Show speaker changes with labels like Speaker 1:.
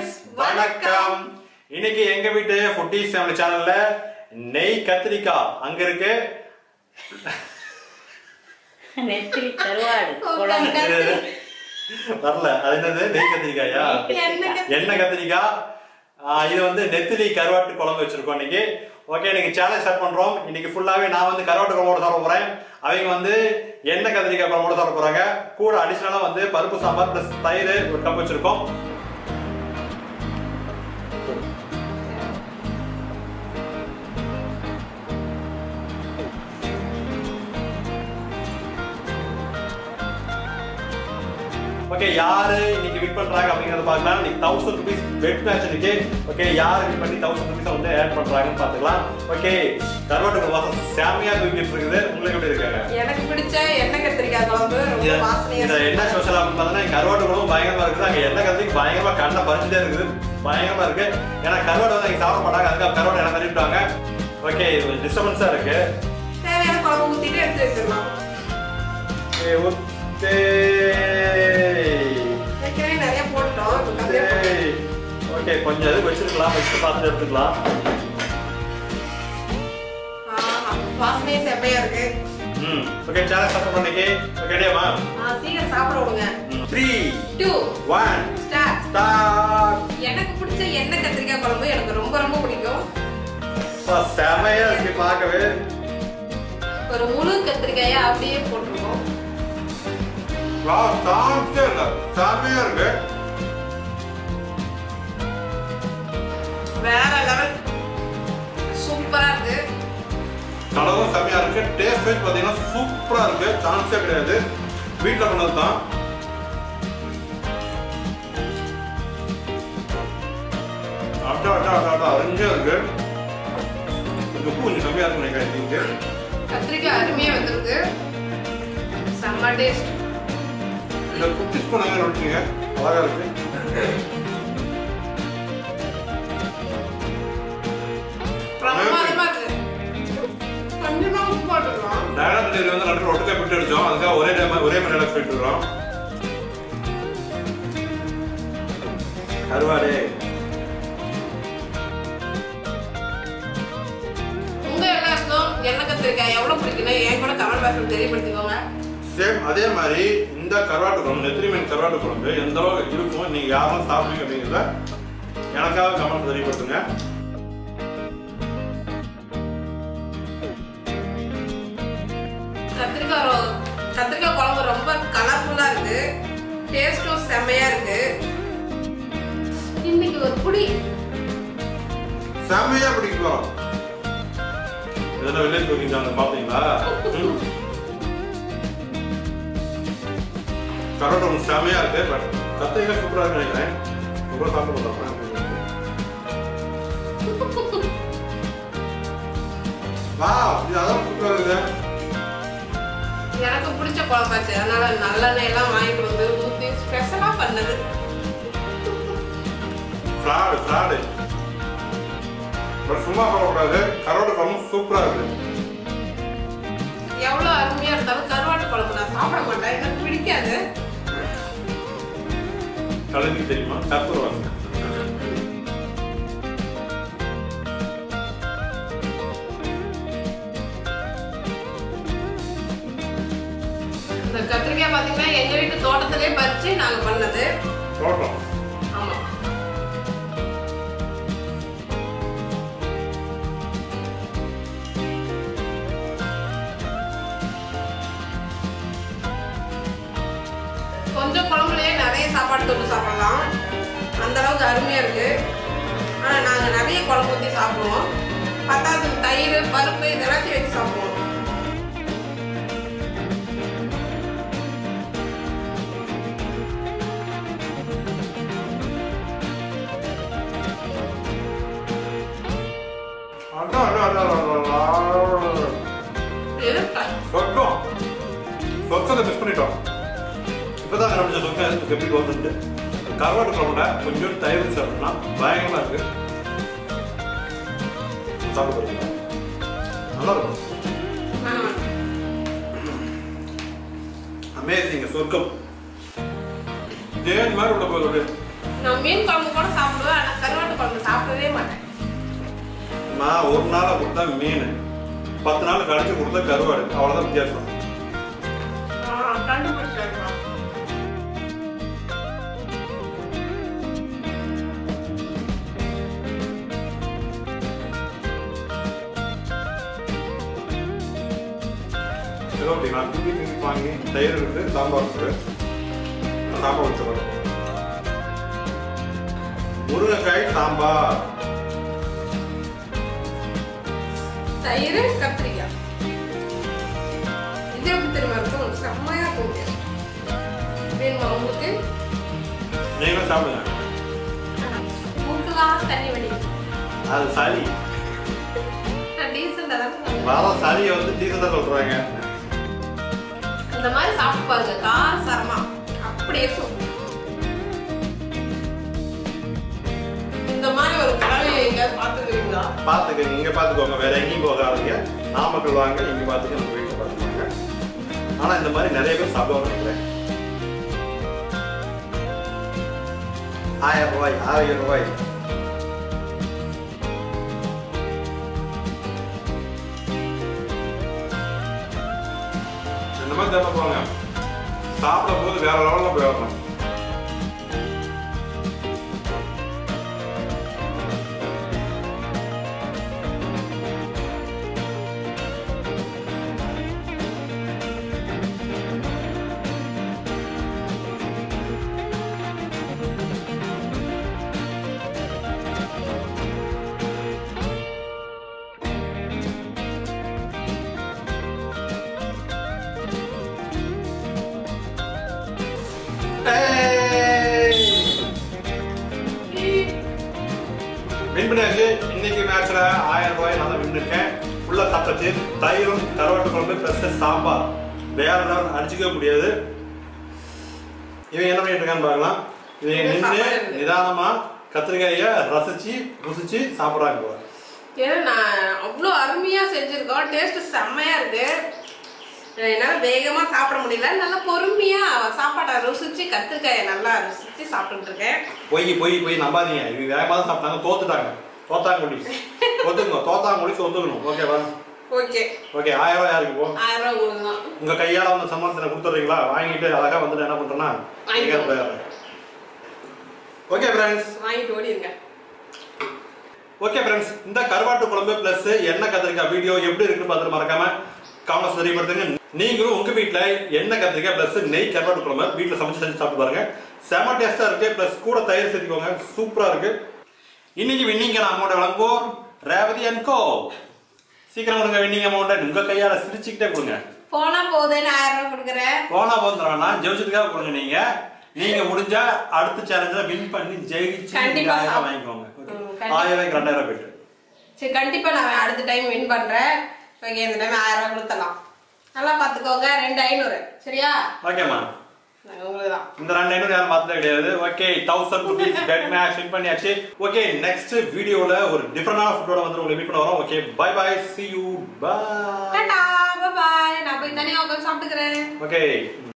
Speaker 1: Friends வணக்கம் இன்னைக்கு எங்க வீட்டு ஃபுட்டீஸ் ஃபேமிலி சேனல்ல நெய் கத்திரிக்காய் அங்க இருக்கு
Speaker 2: நெத்திலி கருவாடு
Speaker 3: ஓ,
Speaker 2: குழம்பு
Speaker 3: கத்திரி.
Speaker 1: வரல அது என்னது நெய் கத்திரிக்காயா
Speaker 3: எண்ணெய் கத்திரி-
Speaker 1: எண்ணெய் கத்திரிக்காய் ஆ, இது வந்து நெத்திலி கருவாட்டு குழம்பு வச்சிருக்கோம் இன்னைக்கு ஓகே இன்னைக்கு சேலஞ்ச் ஸ்டார்ட் பண்றோம் இன்னைக்கு ஃபுல்லாவே நான் வந்து கருவாட்டு குழம்போட சாப்பிட போறேன் அவங்க வந்து எண்ணெய் கத்திரிக்காய் குழம்போட சாப்பிட போறாங்க கூட அடிஷனலா வந்து பருப்பு சாம்பார் பிளஸ் தயிர் ஒரு கப் வச்சிருக்கோம் ஓகே யாரு இன்னைக்கு வின் பண்றாங்க அப்படிங்கறத பார்க்கலாம் இன்னைக்கு தௌசண்ட் ருபீஸ் பெட் மேட்ச் இன்னைக்கு ஓகே யார் வின் பண்ணி தௌசண்ட் ருபீஸ் வந்து ஆட் பண்றாங்கன்னு பார்த்துக்கலாம் ஓகே கருவாட்டு வாசம் சாமியா தூக்கிட்டு இருக்குது உங்களுக்கு எப்படி இருக்காங்க
Speaker 3: எனக்கு பிடிச்ச எண்ணெய் கத்திரிக்காய் குழம்பு ரொம்ப
Speaker 1: இத-
Speaker 3: வாசனையா
Speaker 1: இத என்ன
Speaker 3: இருக்கு.
Speaker 1: ஸ்பெஷல் அப்படின்னு பார்த்தீங்கன்னா கருவாட்டு குழம்பு பயங்கரமா இருக்குது அங்க எண்ணெய் கத்திரிக்கு பயங்கரமா கண்ணை பறிச்சுட்டே இருக்குது பயங்கரமா இருக்கு ஏன்னா கருவாடு வந்து இங்க சாப்பிட மாட்டாங்க அதுக்காக கருவாடு என்ன தள்ளிவிட்டாங்க ஓகே இது டிஸ்டர்பன்ஸா இருக்கு
Speaker 3: தேவையான குழம்பு ஊத்திட்டு எடுத்து வச்சிடலாம்
Speaker 1: ஓகே, ஊத்தே.
Speaker 3: ஏற்கனவே நிறைய போட்டோம் இப்ப கம்மியா போட்டோம்.
Speaker 1: ஏய். ஓகே கொஞ்சம் இது வச்சிருக்கலாம் வச்சு பார்த்துட்டு எடுத்துக்கலாம்
Speaker 3: ஆஹா, வாசனையே செம்மையா இருக்கு
Speaker 1: ம் ஓகே சேனல் சப்போர்ட் பண்ணிக்கி ஓகே ரெடியாமா
Speaker 3: ஆ, சீக்கிரம் சாப்பிட விடுங்க
Speaker 1: three
Speaker 3: two
Speaker 1: one
Speaker 3: start
Speaker 1: start
Speaker 3: எனக்கு பிடிச்ச எண்ணெய் கத்திரிக்காய் குழம்பு எனக்கு ரொம்ப ரொம்ப பிடிக்கும்
Speaker 1: செமையா இருக்கு பார்க்கவே
Speaker 3: ஒரு முழு கத்திரிக்காயை அப்படியே போட்டிருக்கோம்
Speaker 1: வா சாப்பிட்டே இல்ல செமையா இருக்கு
Speaker 3: வேற லெவல் சூப்பரா இருக்கு
Speaker 1: கலரும் செமையா இருக்கு டேஸ்ட் வைஸ் பார்த்தீங்கன்னா சூப்பரா இருக்கு சான்ஸே கிடையாது வீட்டில் பண்ணது தான் அட்டா அட்டா அட்டா அட்டா அரைஞ்சே இருக்கு இந்த உப்பு கொஞ்சம் கம்மியா இருக்கு நினைக்கிறேன் இங்க
Speaker 3: கத்திரிக்காய் அருமையா வந்திருக்கு செம்ம டேஸ்ட்
Speaker 1: இந்த குட்டி ஸ்பூன் அங்கே நடிச்சிங்க அழகா இருக்கு
Speaker 3: பிரமாதமா இருக்கு கொஞ்சமா உப்பு போட்டுக்கலாம்
Speaker 1: டயலாக் டெலிவரி வந்து நடுவில் ஒட்டுக்கா பிட்டு அடிச்சோம் அதுக்காக ஒரே டைம் ஒரே மாதிரி டயலாக் போயிட்டு இருக்கோம் கருவாடே
Speaker 3: உங்க எல்லாருக்கும் எண்ணெய் கத்திரிக்காய் எவ்வளவு பிடிக்குன்னு என் கூட கமெண்ட் பாக்ஸ்ல தெரியப்படுத்திக்கோங்க
Speaker 1: சேம் அதே மாதிரி இந்த கருவாட்டு குழம்பு நெத்திரி மீன் கருவாட்டு குழம்பு எந்த அளவுக்கு இருக்கும் நீங்க யாரும் சாப்பிடுவீங்க அப்படிங்கிறத எனக்காக கமெண்ட் தெரியப்படுத்துங்க
Speaker 3: கத்திரிக்காய் ரொ- கத்திரிக்காய் குழம்பு ரொம்ப கலர்ஃபுல்லா இருக்கு டேஸ்டும் செம்மையா இருக்கு இன்னைக்கு ஒரு புடி
Speaker 1: செம்மையா பிடிக்கும் இதெல்லாம் வில்லேஜ் குக்கிங் சேனல் பார்த்தீங்களா ம். கருவாட்டு குழம்பு செம்மையா இருக்கு பட் கத்திரிக்காய் சூப்பரா இருக்கு நினைக்கிறேன் ரொம்ப சாப்பிட மாட்டேன் வா இது அதான் சூப்பரா இருக்குது
Speaker 3: எனக்கு பிடிச்ச குழம்பாச்சு அதனால நல்லெண்ணெய் எல்லாம் வாங்கிட்டு வந்து ஊத்தி ஸ்பெஷலா பண்ணது
Speaker 1: ஃப்ராடு ஃப்ராடு பட் சும்மா சொல்லக்கூடாது கரோட குழம்பு சூப்பரா இருக்கு
Speaker 3: எவ்வளவு அருமையா இருந்தாலும் கருவாட்டு குழம்பு நான் சாப்பிட மாட்டேன் எனக்கு பிடிக்காது
Speaker 1: கலந்து தெரியுமா கற்பூர வாசனை
Speaker 3: இந்த கத்திரிக்காய் பாத்தீங்கன்னா எங்க வீட்டு தோட்டத்திலே பறிச்சு நாங்க பண்ணது
Speaker 1: தோட்டம்
Speaker 3: ஆமா கொஞ்சம் குழம்புலயே நிறைய சாப்பாடு தொட்டு சாப்பிடலாம் அந்த அளவுக்கு அருமையா இருக்கு ஆனா நாங்க நிறைய குழம்பு ஊற்றி சாப்பிடுவோம் பத்தாவதுக்கு தயிர் பருப்பு இதெல்லாம் வச்சு சாப்பிடுவோம்
Speaker 1: அதான் அதான் அதான் அதான் அதான்.
Speaker 3: இருக்கா
Speaker 1: சொர்க்கம் சொர்க்கத்தை மிஸ் பண்ணிட்டோம் இப்பதான் கண்டுபிடிச்ச சொர்க்கம் எனக்கு எப்படி வந்துட்டு கருவாட்டு குழம்புல கொஞ்சம் தயிர் சாப்பிடலாம் பயங்கரமா இருக்கு சாப்பிட்டு பாருங்க. நல்லா இருக்கும்
Speaker 3: ஆமா.
Speaker 1: அமேசிங் சொர்க்கம் தேன் மாதிரி உள்ள போகுது
Speaker 3: நான் மீன் குழம்பு கூட சாப்பிடுவேன் ஆனா கருவாட்டு குழம்பு சாப்பிடவே மாட்டேன்
Speaker 1: நான் ஒரு நாள் கொடுத்தா மீன் பத்து நாள் கழிச்சு கொடுத்தா கருவாடு அவ்வளவுதான் வித்தியாசம்
Speaker 3: ஆ, கண்டுபிடிச்சிட்டேன்
Speaker 1: ஏதோ அப்படி நான் தூக்கி தூக்கி வாங்கி தயிர் இருக்கு சாம்பார் இருக்கு நான் சாம்பார் வச்சுருவேன் முருங்கைக்காய் சாம்பார்
Speaker 3: தயிர் கத்திரிக்காய் இது எப்படி தெரியுமா இருக்கும் செம்மையா இருக்கும் வேணுமா உங்களுக்கு
Speaker 1: நீங்களும் சாப்பிடுங்க
Speaker 3: மூக்குலாம் தண்ணி வடிக்கும்
Speaker 1: அது சளி
Speaker 3: நான் டீசெண்டாக தான் சொல்றேன்.
Speaker 1: வர சளியை வந்து டீசெண்டாக சொல்றாங்க
Speaker 3: இந்த மாதிரி சாப்பிட்டு பாருங்க கார சரமா அப்படியே இருக்கும் இந்த மாதிரி ஒரு கலவையை எங்கேயாவது பார்த்துக்கிறீங்களா
Speaker 1: பார்த்துக்கங்க இங்கே பார்த்துக்கோங்க வேற எங்கேயும் போகாதீங்க நாமக்கல் வாங்க இங்கே பார்த்துக்க நம்ம வீட்டில் பார்த்துக்கோங்க ஆனால் இந்த மாதிரி நிறைய பேர் சாப்பிடுவாங்க நினைக்கிறேன் ஆயிரம் ரூபாய் ஆயிரம் ரூபாய் இந்த மாதிரி தரணும் போங்க சாப்பிடும் போது வேற லெவலில் போய் வரணும் வின் பண்ணியாச்சு இன்னைக்கு மேட்ச்ல ஆயிரம் ரூபாய் நான் தான் வின் இருக்கேன் ஃபுல்லா சாப்பிட்டாச்சு தயிரும் கருவாட்டு குழம்பு ப்ளஸ் சாம்பார் வேற லெவல் அடிச்சுக்கவே முடியாது இவன் என்ன பண்ணிட்டு இருக்கான்னு பார்க்கலாம் இவன்
Speaker 3: என்ன
Speaker 1: நின்று
Speaker 3: சாப்பாடு இருக்கு?
Speaker 1: நிதானமா கத்திரிக்காயை ரசிச்சு ருசிச்சு சாப்பிட்றாங்க பாரு.
Speaker 3: ஏன்னா நான் அவ்வளோ அருமையா செஞ்சிருக்கோம் டேஸ்ட் செம்மையா இருக்கு என்னால வேகமா சாப்பிட முடியல நல்லா பொறுமையா சாப்பாட்டை ருசிச்சு கத்திரிக்காயை நல்லா ருசிச்சு சாப்பிட்டுட்டு இருக்கேன்
Speaker 1: பொய் பொய் பொய் நம்பாதீங்க இவங்க வேகமாக தான் சாப்பிட்டாங்க தோத்துட்டாங்க தோத்தாங்குடி ஒத்துக்கணும் தோத்தாங்குடி ஒத்துக்கணும் ஓகேவா
Speaker 3: ஓகே
Speaker 1: ஓகே ஆயிரம் ரூபாய் யாருக்கு போ
Speaker 3: ஆயிரம் ரூபாய் உங்களுக்கு தான்
Speaker 1: உங்க கையால வந்து சம்பளத்தை கொடுத்துறீங்களா வாங்கிட்டு அழகா வந்துட்டு என்ன பண்றேன்னா
Speaker 3: வாங்கிக்கோ.
Speaker 1: போயிடுறேன் ஓகே ஃப்ரெண்ட்ஸ்
Speaker 3: வாங்கிட்டு ஓடிடுங்க
Speaker 1: ஓகே ஃப்ரெண்ட்ஸ் இந்த கருவாட்டு குழம்பு பிளஸ் எண்ணெய் கத்திரிக்காய் வீடியோ எப்படி இருக்குன்னு பார்த்துட்டு மறக்காம கமெண்ட்ஸ் தெரியப்படுத்துங்க நீங்களும் உங்க வீட்ல எண்ணெய் கத்திரிக்காய் பிளஸ் நெய் கருவாட்டு குழம்பு வீட்ல சமைச்சு செஞ்சு சாப்பிட்டு பாருங்க செம டேஸ்டா இருக்கு பிளஸ் கூட தயிர் சேர்த்துக்கோங்க சூப்பரா இருக்கு இன்னைக்கு வின்னிங்க அமௌண்ட் வழங்குவோம் ரேவதி அண்ட் கோ சீக்கிரம் கொடுங்க வின்னிங் அமௌண்ட் உங்க கையால சிரிச்சுக்கிட்டே கொடுங்க
Speaker 3: போனா போகுதுன்னு ஆயிரம் ரூபாய் கொடுக்குறேன்
Speaker 1: போனா போந்துடும் நான் ஜெயிச்சதுக்காக கொடுங்க நீங்க நீங்க முடிஞ்சா அடுத்த சேலஞ்சில் வின் பண்ணி ஜெயிச்சு
Speaker 3: கண்டிப்பா
Speaker 1: ஆயிரம்
Speaker 3: சாப்~
Speaker 1: வாங்கிக்கோங்க Okay.
Speaker 3: ம், கண்டிப்பா.
Speaker 1: ஆயிரம் ரூபாய்க்கு ரெண்டாயிரம் போயிட்டு
Speaker 3: சரி கண்டிப்பா நான் அடுத்த டைம் வின் பண்றேன் ஓகே இந்த டைம் ஆயிரம் ரூபாய் கொடுத்துடலாம் நல்லா பாத்துக்கோங்க ரெண்டு ஐநூறு சரியா
Speaker 1: ஓகேம்மா
Speaker 3: உங்களுக்கு தான்
Speaker 1: இந்த ரெண்டு ஐநூறு யாரும் பார்த்ததே கிடையாது okay thousand rupees bet match win பண்ணியாச்சு ஓகே நெக்ஸ்ட் வீடியோல ஒரு டிஃபரெண்டான ஃபுட்டோட வந்து உங்களை மீட் பண்ண வரோம் okay bye bye see you bye
Speaker 3: டாடா பாய் நான் போய் தனியா உட்காந்து சாப்பிட்டுக்கிறேன்
Speaker 1: ஓகே